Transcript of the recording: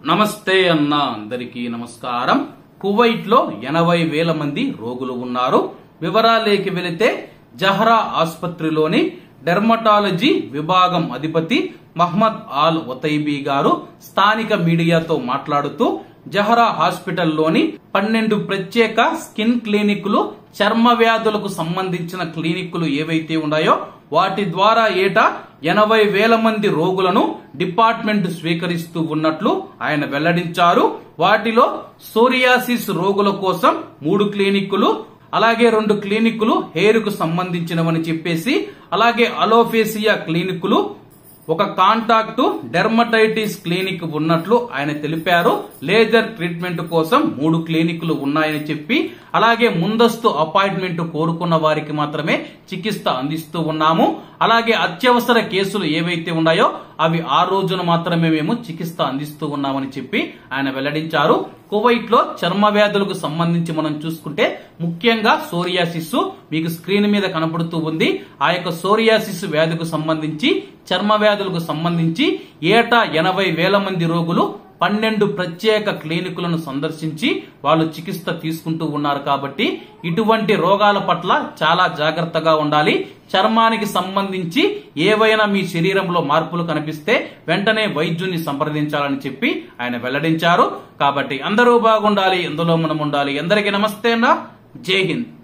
నమస్తే అన్న అందరికీ నమస్కారం కువైట్ లో ఎనభై వేల మంది రోగులు ఉన్నారు వివరాలేకి వెళితే జహరా ఆసుపత్రిలోని డెర్మటాలజీ విభాగం అధిపతి మహ్మద్ ఆల్ ఒతైబీ గారు స్థానిక మీడియాతో మాట్లాడుతూ జహరా హాస్పిటల్లోని పన్నెండు ప్రత్యేక స్కిన్ క్లినిక్లు చర్మ వ్యాధులకు సంబంధించిన క్లినిక్లు ఏవైతే ఉన్నాయో వాటి ద్వారా ఏటా ఎనభై వేల మంది రోగులను డిపార్ట్మెంట్ స్వీకరిస్తూ ఉన్నట్లు ఆయన వెల్లడించారు వాటిలో సోరియాసిస్ రోగుల కోసం మూడు క్లినిక్కులు అలాగే రెండు క్లినిక్కులు హెయిర్ కు సంబంధించినవని చెప్పేసి అలాగే అలోఫేసియా క్లినిక్కులు ఒక కాంటాక్ట్ డెర్మటైటిస్ క్లినిక్ ఉన్నట్లు ఆయన తెలిపారు లేజర్ ట్రీట్మెంట్ కోసం మూడు క్లినిక్లు ఉన్నాయని చెప్పి అలాగే ముందస్తు అపాయింట్మెంట్ కోరుకున్న వారికి మాత్రమే చికిత్స అందిస్తూ ఉన్నాము అలాగే అత్యవసర కేసులు ఏవైతే ఉన్నాయో అవి ఆ రోజున మాత్రమే మేము చికిత్స అందిస్తూ ఉన్నామని చెప్పి ఆయన వెల్లడించారు కువైట్ లో చర్మ వ్యాధులకు సంబంధించి మనం చూసుకుంటే ముఖ్యంగా సోరియాసిస్ మీకు స్క్రీన్ మీద కనపడుతూ ఉంది ఆ యొక్క సోరియాసిస్ వ్యాధికి సంబంధించి చర్మ వ్యాధులకు సంబంధించి ఏటా ఎనభై వేల మంది రోగులు పన్నెండు ప్రత్యేక క్లినికులను సందర్శించి వాళ్ళు చికిత్స తీసుకుంటూ ఉన్నారు కాబట్టి ఇటువంటి రోగాల పట్ల చాలా జాగ్రత్తగా ఉండాలి చర్మానికి సంబంధించి ఏవైనా మీ శరీరంలో మార్పులు కనిపిస్తే వెంటనే వైద్యుని సంప్రదించాలని చెప్పి ఆయన వెల్లడించారు కాబట్టి అందరూ బాగుండాలి ఎందులో మనం ఉండాలి అందరికీ నమస్తే అన్న జై హింద్